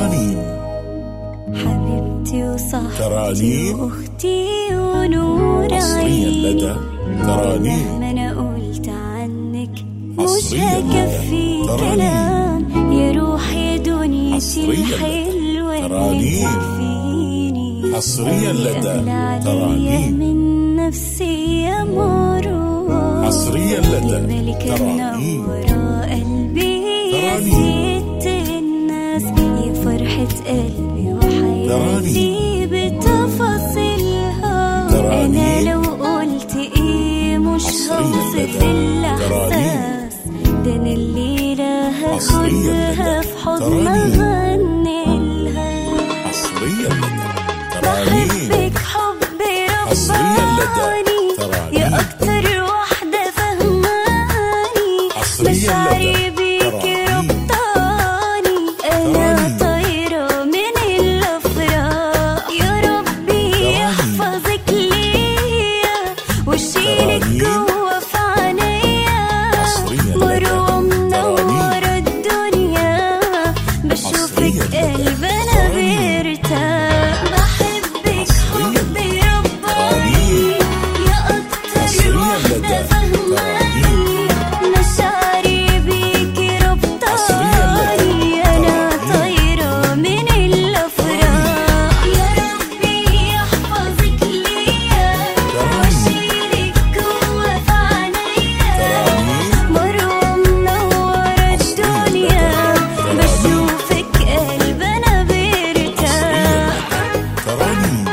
ترانيم حبيبتي وصاحبتي ترانيم واختي ونور حصريا لدى عيني ترانيم مهما انا قلت عنك مش حصرياً لدى هكفي ترانيم. كلام يا روح يا دنيتي حصرياً لدى الحلوة اللي ترانيم. تكفيني حصرياً لدى أغلى عليا ترانيم. من نفسي يا مروة حصرياً لدى الملكة ترانيم. منورة قلبي يا ترانيم. ست الناس يا فرحة قلبي وحياتي بتفاصيلها ترانيم. أنا لو قلت إيه مش حصرياً هوصف لدى الإحساس ده أنا الليلة حصرياً هاخدها لدى في حضنها ترانيم. أنقلها حصريا لدى ترانيم بحبك حبي حصرياً لدى رباني ترانيم. يا أكتر واحدة فهماني حصرياً مشاعري لدى بيكي ترانيم. ربطاني أنا ترانيم. طايرة من الأفراح يا ربي ترانيم. يحفظك ليا وشيلك ترانيم. جوا في عينيا حصرياً لدى مروة منورة ترانيم. الدنيا بشوفك حصرياً لدى قلب أنا ترانيم. بيرتاح بحبك حصرياً حبي لدى رباني ترانيم. يا أكتر حصرياً لدى واحدة فهماني ترانيم. مشاعري بيكي حصرياً لدى ربطاني أنا ترانيم. طايرة من الأفراح يا ربي يحفظك ليا ترانيم. واشيلك جوا في عينيا ترانيم مروة منورة الدنيا بشوفك قلب أنا بيرتاح ترانيم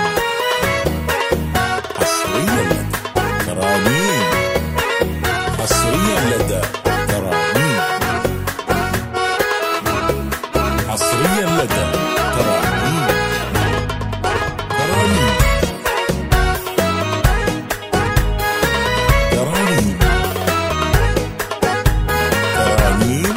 حصريا لدى ترانيم حصريا لدى ترانيم حصريا لدى ترانيم ترانيم ترانيم ترانيم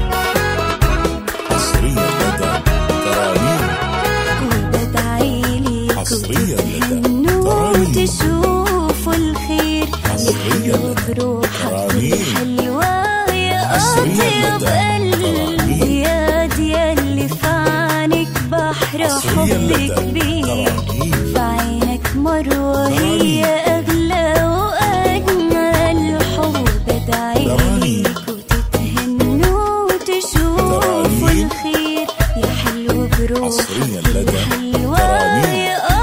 حصريا لدى ترانيم وبدعيلك حصرياً لدى وتتهنوا ترانيم. وتشوفوا الخير حصرياً يحلو لدى بروحك ترانيم. الحلوة يا حصرياً أطيب لدى ترانيم. قلبي يا دي اللي في عينك بحر حصرياً لدى حبك بيه ترانيم. في عينك مروة ترانيم. هي أغلى وأجمل حب ترانيم. بدعيلك وتتهنوا وتشوفوا ترانيم. الخير يا حلو بروحك حصرياً لدى الحلوة ترانيم. يا